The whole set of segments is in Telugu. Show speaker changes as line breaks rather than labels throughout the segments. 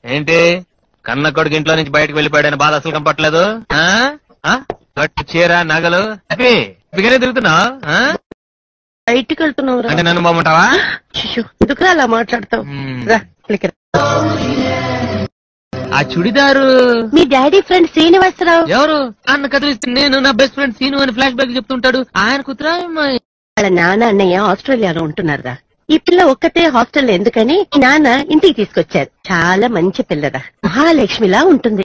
ఏంటి కన్న కొడుకు ఇంట్లో నుంచి బయటకు వెళ్ళిపోయాడని బాధ అసలు కనపట్లేదు ఆ? ఆ? కట్టు చీర నగలు హ్యాపీ బిగనే తిరుగుతున్నావు ఆ?
బయటికి వెళ్తున్నావు రా
అంటే నన్ను బాగుంటావా
శిశు, ఎందుకురా అలా మాట్లాడతావు
మ్మ్.
రా ఇక్కడికి రా.
ఆ చుడిదారు
మీ డాడీ ఫ్రెండ్ శ్రీనివాసరావు
ఎవరు అన్న కదిలిస్తే నేను నా బెస్ట్ ఫ్రెండ్ సీను అని ఫ్లాష్ బ్యాక్ చెప్తుంటాడు ఆయన కుతురా
వాళ్ళ నాన్న అన్నయ్య ఆస్ట్రేలియాలో ఉంటున్నారా ఈ పిల్ల ఒక్కతే హాస్టల్ ఎందుకని నాన్న ఇంటికి తీసుకొచ్చారు చాలా మంచి పిల్లరా మహాలక్ష్మిలా ఉంటుంది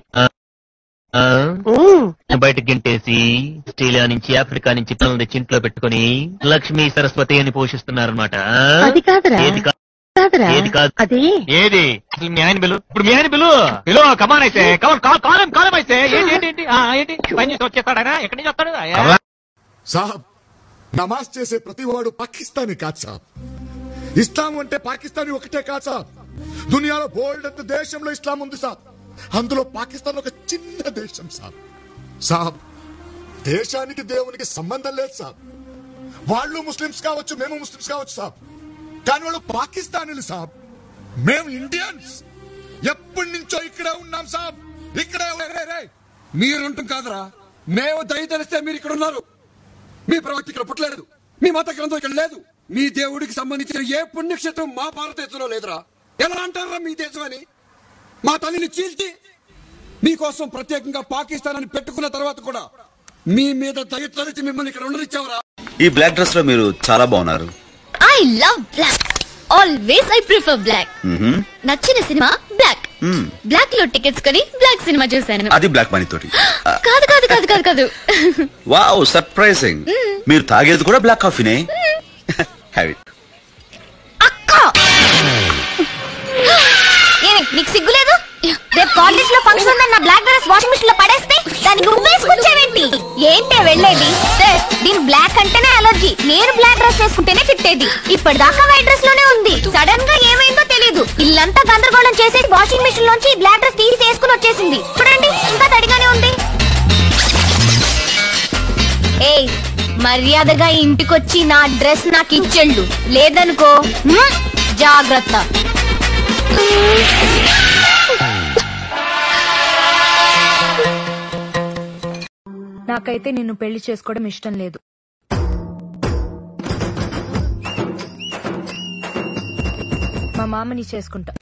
ఉమ్,
బయటకు గింటేసి ఆస్ట్రేలియా నుంచి ఆఫ్రికా నుంచి పిల్లలు తెచ్చి ఇంట్లో పెట్టుకుని లక్ష్మీ సరస్వతి అని పోషిస్తున్నారన్నమాట
అది కాదురా
ఏది కా-
కాదురా
ఏది కాదు?
అది
ఏది అసలు మీ ఆయన బిలు ఇప్పుడు మీ ఆయన బిలు బిలు కమాన్ అయితే కమాన్ కాల్ కాలం కాలం అయితే ఏంటి ఏంటి ఏంటి ఆ, ఏంటి పని చేసి వచ్చేస్తాడా ఎక్కడి నుంచి వస్తాడు ఆ,
సాబ్ నమాజ్ చేసే ప్రతివాడు పాకిస్తానీ కాదు సాబ్ ఇస్లాం అంటే పాకిస్తానీ ఒకటే కాదు సాబ్ దునియాలో బోల్డ్ అంత దేశంలో ఇస్లాం ఉంది సాబ్ అందులో పాకిస్తాన్ ఒక చిన్న దేశం సాబ్ సాబ్ దేశానికి దేవునికి సంబంధం లేదు సాబ్ వాళ్ళు ముస్లిమ్స్ కావచ్చు మేము ముస్లిమ్స్ కావచ్చు సాబ్ కానీ వాళ్ళు పాకిస్తానీలు సాబ్ మేము ఇండియన్స్ ఎప్పటి నుంచో ఇక్కడే ఉన్నాం సాబ్ ఇక్కడే
రే, రే, మీరుంటాం కాదురా మేము దయ తెలిస్తే మీరు ఇక్కడ ఉన్నారు మీ ప్రవక్త ఇక్కడ పుట్టలేదు మీ మత గ్రంథం ఇక్కడ లేదు మీ దేవుడికి సంబంధించిన ఏ పుణ్యక్షేత్రం మా భారతదేశంలో లేదురా ఎలా అంటారా మీ దేశం అని మా తల్లిని చీల్చి మీకోసం ప్రత్యేకంగా పాకిస్తాన్ అని పెట్టుకున్న తర్వాత కూడా మీ మీద దయ తలిచి మిమ్మల్ని ఇక్కడ ఉండనిచ్చావరా
ఈ బ్లాక్ డ్రెస్ లో మీరు చాలా బాగున్నారు
I love black always I prefer black
మ్మ్హ.
నచ్చిన సినిమా బ్లాక్
మ్మ్.
బ్లాక్ లో టికెట్స్ కొని బ్లాక్ సినిమా చూశాను
అది బ్లాక్ మనీ తోటి
కాదు కాదు కాదు కాదు కాదు
వావ్ సర్ప్రైజింగ్ మీరు తాగేది కూడా బ్లాక్ కాఫీనే హ్యావ్ ఇట్
అక్క ఏమి నీకు సిగ్గులేదు రేపు కాలేజ్ లో ఫంక్షన్ ఉందని నా బ్లాక్ డ్రెస్ వాషింగ్ మిషన్ లో పడేస్తే దానికి ఉమ్మేసుకొచ్చేవేంటి ఏంటే వెళ్ళేది సార్, దీని బ్లాక్ అంటేనే అలర్జీ నేను బ్లాక్ డ్రెస్ వేసుకుంటేనే తిట్టేది ఇప్పటిదాకా వైట్ డ్రెస్ లోనే ఉంది సడన్ గా ఏమైందో తెలియదు ఇల్లంతా గందరగోళం చేసేసి వాషింగ్ మిషన్ లోంచి ఈ బ్లాక్ డ్రెస్ తీసి వేసుకుని వచ్చేసింది చూడండి ఇంకా తడిగానే ఉంది ఏయ్ మర్యాదగా ఇంటికొచ్చి నా డ్రెస్ నాకు ఇచ్చెళ్ళు లేదనుకో మ్మ్, జాగ్రత్త
నాకైతే నిన్ను పెళ్లి చేసుకోవడం ఇష్టం లేదు మా మామని చేసుకుంటా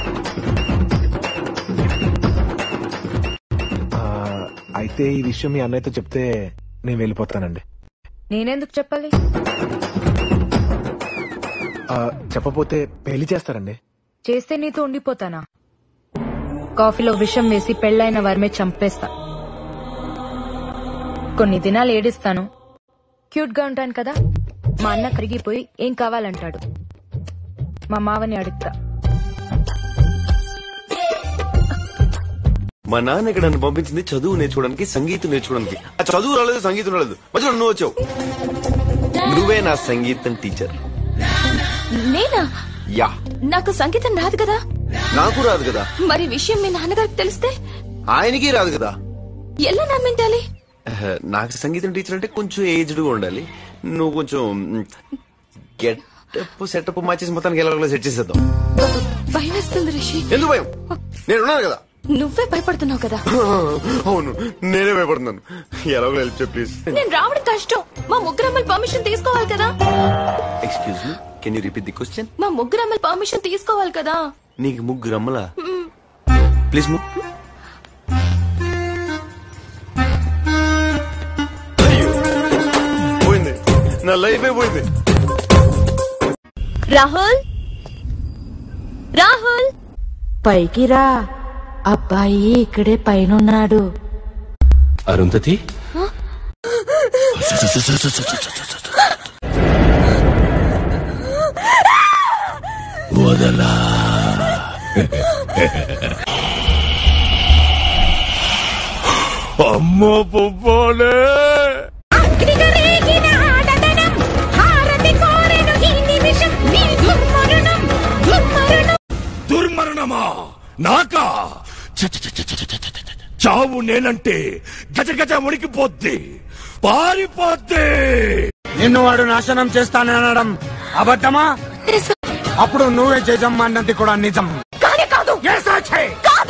ఆ, అయితే ఈ విషయం మీ అన్నయ్యతో చెప్తే నేను వెళ్ళిపోతానండి
నేనెందుకు చెప్పాలి
ఆ, చెప్పపోతే పెళ్లి చేస్తారండి
చేస్తే నీతో ఉండిపోతానా కాఫీలో విషం వేసి పెళ్ళైన వారిమే చంపేస్తా కొన్ని దినాలు ఏడిస్తాను క్యూట్ గా ఉంటాను కదా మా అన్న కరిగిపోయి ఏం కావాలంటాడు మా మావని అడుగుతా
మా నాన్న ఇక్కడ నన్ను పంపించింది చదువు నేర్చుకోవడానికి సంగీతం నేర్చుకోవడానికి ఆ చదువు రాలేదు సంగీతం రాలేదు మధ్యలో నువ్వు వచ్చావు నువ్వే నా సంగీతం టీచర్
నేనా
యా
నాకు సంగీతం రాదు కదా
నాకు రాదు కదా
మరి విషయం మీ నాన్నగారికి తెలిస్తే
ఆయనకి రాదు కదా
ఎలా నమ్మించాలి
ఆహ్, నాకు సంగీతం టీచర్ అంటే కొంచెం ఏజ్డ్ గా ఉండాలి నువ్వు కొంచెం గెటప్ సెటప్ మార్చేసి మొత్తానికి ఎలా సెట్ చేసేద్దాం
భయం వేస్తుంది రిషి
ఎందుకు భయం నేను ఉన్నాను కదా
నువ్వే భయపడుతున్నావు కదా
అవును నేనే భయపడుతున్నాను ఎలాగో హెల్ప్ చెప్పు ప్లీజ్
నేను రావడం కష్టం మా ముగ్గురు అమ్మలు పర్మిషన్ తీసుకోవాలి కదా
excuse me can you repeat the question
మా ముగ్గురు అమ్మలు పర్మిషన్ తీసుకోవాలి కదా
నీకు ముగ్గురు అమ్మలా ప్లీజ్ ము అయ్యో పోయింది నా లైఫ్ పోయింది
రాహుల్ రాహుల్
పైకి రా అబ్బాయి ఇక్కడే పైనున్నాడు
అరుంధతి వదలా అమ్మ పొప్పాలే దుర్మరణమా నాకా చ చ చ చ చ చ చ చ. చావు నేనంటే గజ గజ ఉడికిపోద్ది పారిపోద్ది
నిన్ను వాడు నాశనం చేస్తాననడం అబద్ధమా అప్పుడు నువ్వే జజమ్మ అన్నది కూడా నిజం
కానే కాదు
Yes, I can.
కాదు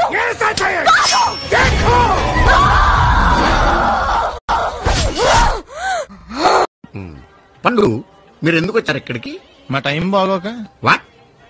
పండు మీరు ఎందుకు వచ్చారు ఇక్కడికి
మా టైం బాగోక
వాట్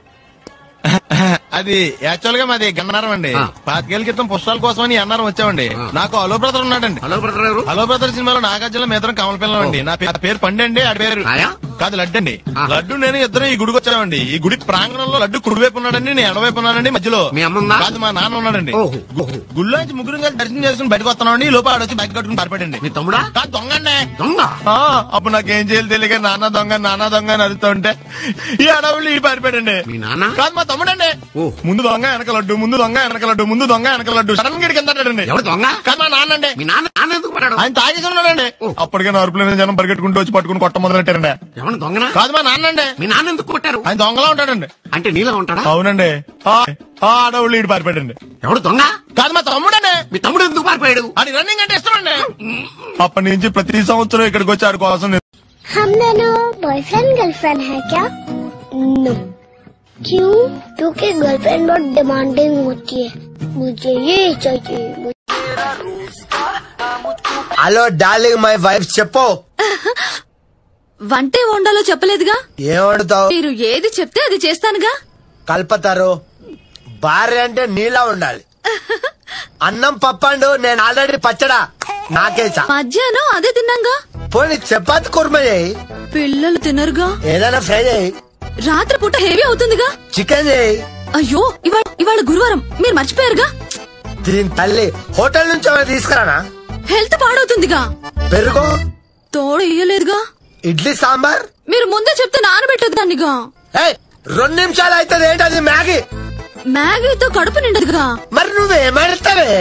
అది యాక్చువల్ గా మాది గన్నవరం అండి పాతికేళ్ల క్రితం పుష్పాల కోసం అని అన్నారం వచ్చామండి నాకు హలో బ్రదర్ ఉన్నాడండి
హలో బ్రదర్ ఎవరు
హలో బ్రదర్ సినిమాలో నాగార్జున మేతరం కమల పిల్లం అండి నా పే- పేరు పండు అండి ఆడి పేరు కాదు లడ్డు అండి లడ్డు నేను ఇద్దరం ఈ గుడికి వచ్చామండి ఈ గుడి ప్రాంగణంలో లడ్డు కుడివైపు ఉన్నాడండి నేను ఎడవైపు ఉన్నానండి మధ్యలో
మీ అమ్మ ఉందా?
కాదు మా నాన్న ఉన్నాడండి గుళ్ళో నుంచి ముగ్గురు కలిసి దర్శనం చేసుకుని బయటకు వస్తున్నామండి ఈ లోపల ఆడొచ్చి బయట కట్టుకుని పారిపోయండి
మీ తమ్ముడా
కాదు దొంగ అండి
దొంగ
ఆ, అప్పుడు నాకేం చేయాలి తెలియక నాన్న దొంగ నాన్న దొంగ అని అరుస్తూ ఉంటే ఈ అడవులు ఈ పారిపోయాడండి
మీ నాన్న
కాదు మా తమ్ముడండి ముందు దొంగ వెనక లడ్డు ముందు దొంగ వెనక లడ్డు ముందు దొంగ వెనక లడ్డు సడన్ గా కింద
ఎవరు దొంగ
కాదు మా నాన్న అండి
మీ నాన్న నాన్న ఎందుకు పడ్డాడు
ఆయన తాగేసి ఉన్నాడండి అప్పటికే నరుపులైన జనం పరిగెట్టుకుంటూ వచ్చి పట్టుకుని కొట్ట మొదలెట్టారండి
ఎవరు దొంగనా
కాదు మా నాన్న అండి
మీ నాన్న ఎందుకు కొట్టారు
ఆయన దొంగలా ఉంటాడండి
అంటే నీలా ఉంటాడా
అవునండి ఆ ఆ అడవులు ఈడు పారిపోయాడండి
ఎవడు దొంగ
కాదు మా తమ్ముడండి
మీ తమ్ముడు ఎందుకు పారిపోయాడు
అది రన్నింగ్ అంటే ఇష్టం అండి అప్పటి నుంచి ప్రతి సంవత్సరం ఇక్కడికి వచ్చి ఆడి కోసం నేను-
हम दोनों बॉयफ्रेंड गर्लफ्रेंड है क्या नो क्यों क्योंकि गर्लफ्रेंड बहुत डिमांडिंग होती है मुझे ये चाहिए मुझे
హలో డార్లింగ్ మై వైఫ్ చెప్పు
వంటే వండాలో చెప్పలేదుగా
ఏం వండుతావు
మీరు ఏది చెప్తే అది చేస్తానుగా
కల్పతారు భార్య అంటే నీలా ఉండాలి అన్నం పప్పండు నేను ఆల్రెడీ పచ్చడా నాకేసా
మధ్యాహ్నం అదే తిన్నాగా
పోనీ చపాతి కుర్మ చేయి
పిల్లలు తినరుగా
ఏదైనా ఫ్రై చేయి
రాత్రి పూట హెవీ అవుతుందిగా
చికెన్ చేయి
అయ్యో ఇవాళ ఇవాళ గురువారం మీరు మర్చిపోయారుగా
దీని తల్లి హోటల్ నుంచి ఏమైనా తీసుకురానా
హెల్త్ పాడవుతుందిగా
పెరుగు
తోడు ఇయ్యలేదుగా
ఇడ్లీ సాంబార్
మీరు ముందే చెప్తే నానబెట్టొద్దాన్నిగా
ఏయ్ రెండు నిమిషాలు అవుతుంది ఏంటది మ్యాగీ
మ్యాగీతో కడుపు నిండదుగా
మరి నువ్వేమడతావే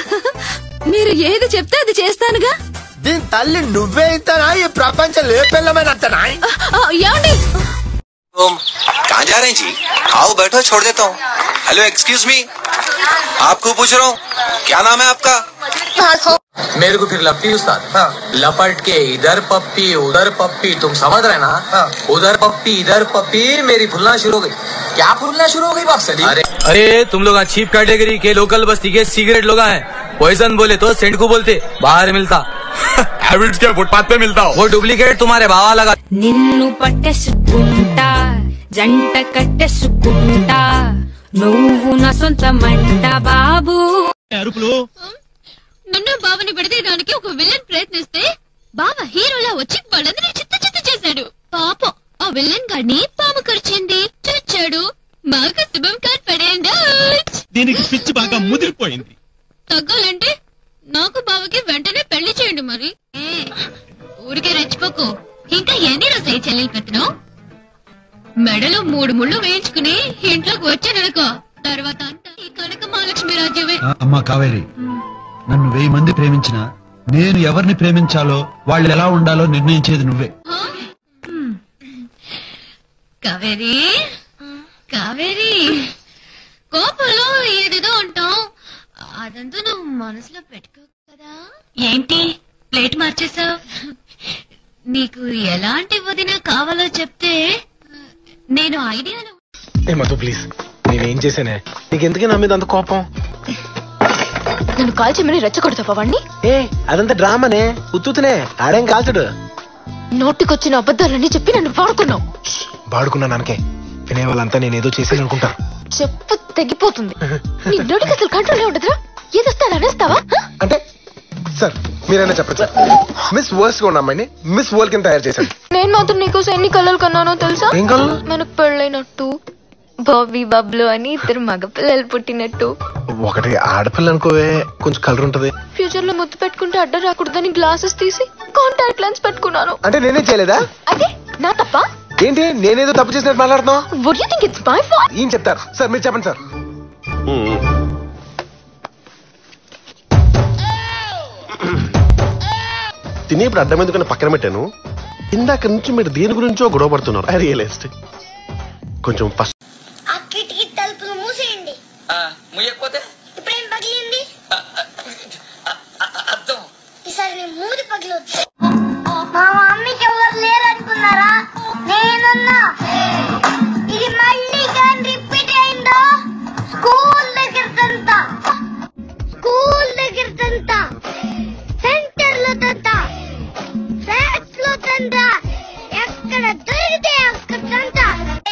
మీరు ఏది చెప్తే అది చేస్తానుగా
దీని తల్లి నువ్వే ఇస్తానా ఈ ప్రపంచం ఏ పిల్లమైన అంతనా
ఆ, ఏమండి
तुम कहाँ जा रहे हैं जी आओ बैठो छोड़ देता हूँ हेलो एक्सक्यूज मी आपको पूछ रहा हूँ क्या नाम है आपका
मेरे को फिर लपटी उस्ताद लपट के इधर पप्पी उधर पप्पी तुम समझ रहे ना उधर पप्पी इधर पप्पी मेरी फुलना शुरू हो गई क्या फुलना शुरू हो गई बाप सली अरे
अरे तुम लोग चीप कैटेगरी के लोकल बस्ती के सिगरेट लोग हैं पॉइजन बोले तो सेंट को बोलते बाहर मिलता हैबिट्स के फुटपाथ पे मिलता वो डुप्लीकेट तुम्हारे भावा लगा
నిన్ను పట్టేసుకుంటా జంట కట్టేసుకుంటా నువ్వు నా సొంతమంట బాబు
అరుపులు
నన్ను బావని విడదీయడానికి ఒక విలన్ ప్రయత్నిస్తే బావ హీరోలా వచ్చి వాళ్ళందరినీ చిత్త చిత్త చేశాడు పాపం ఆ విలన్ గాడిని పాము కరిచింది చచ్చాడు బాగా శుభం కార్ పడేయండి
దీనికి పిచ్చి బాగా ముదిరిపోయింది
తగ్గాలంటే నాకు బావకి వెంటనే పెళ్లి చేయండి మరి ఏ, ఊరికే రెచ్చిపోకు ఇంకా ఎన్ని రోజులు చెల్లెలు పెట్టినావు మెడలో మూడు ముళ్ళు వేయించుకుని ఇంట్లోకి వచ్చాననుకో తర్వాత అంతా ఈ కనక మహాలక్ష్మి రాజ్యమే
ఆ, అమ్మా కావేరి నన్ను వెయ్యి మంది ప్రేమించినా నేను ఎవరిని ప్రేమించాలో వాళ్ళు ఎలా ఉండాలో నిర్ణయించేది నువ్వే
కావేరి కావేరి కోపంలో ఏదేదో ఉంటాం అదంతా నువ్వు మనసులో పెట్టుకో కదా ఏంటి ప్లేట్ మార్చేసావు నీకు ఎలాంటి వదిన కావాలో చెప్తే నేను ఐడియాలో
ఏ మధు ప్లీజ్ నేనేం చేశానే నీకు ఎందుకే నా మీద అంత కోపం
నన్ను కాల్ చేయమని రెచ్చగొడతావా వాడిని
ఏ అదంతా డ్రామానే ఉత్తుతనే ఆడేం కాల్చడు
నోటికొచ్చిన అబద్ధాలన్నీ చెప్పి నన్ను వాడుకున్నావు
బాడుకున్నా నాకే వినే వాళ్ళంతా నేను ఏదో చేసి అనుకుంటా
చెప్పు తెగిపోతుంది నీ నోటికి అసలు కంట్రోల్ ఉండదురా ఏదొస్తే అలా అనేస్తావా హ?
అంటే సార్ మీరైనా చెప్పండి సార్ మిస్ వర్స్ ఉన్న అమ్మాయిని మిస్ వరల్డ్ కింద తయారు చేశాను
నేను మాత్రం నీకోసం ఎన్ని కళ్ళలు కన్నానో తెలుసా
ఏం కలలు?
మనకు పెళ్ళైనట్టు బాబీ బబ్లు అని ఇద్దరు మగపిల్లలు పుట్టినట్టు
ఒకటి ఆడపిల్ల అనుకోవే కొంచెం కలర్ ఉంటది
ఫ్యూచర్ లో ముద్దు పెట్టుకుంటే అడ్డం రాకూడదని గ్లాసెస్ తీసి కాంటాక్ట్ లెన్స్ పెట్టుకున్నాను
అంటే నేనే చేయలేదా
అదే నా తప్ప
ఏంటి నేనేదో తప్పు చేసినట్టు మాట్లాడుతున్నావు
would you think it's my fault
ఏం చెప్తారు సార్ మీరు చెప్పండి సార్ తినేప్పుడు అడ్డం ఎందుకని పక్కన పెట్టాను ఇందాక నుంచి మీరు దేని గురించో గొడవ పడుతున్నారు ఐ రియలైజ్డ్ కొంచెం ఫస్ట్
ఆ కిటికీ తలుపులు మూసేయండి
ముయ్యకపోతే
ఇప్పుడేం పగిలింది ఈసారి నేను మూది పగిలొద్దు మా మమ్మీకి ఎవరు లేరనుకున్నారా నేనున్నా ఇది మళ్ళీ కానీ రిపీట్ అయిందో స్కూల్ దగ్గర తంతా స్కూల్ దగ్గర తంతా సెంటర్ లో తంతా ఫ్లాట్స్ లో తంతా ఎక్కడ దొరికితే అక్కడ తంతా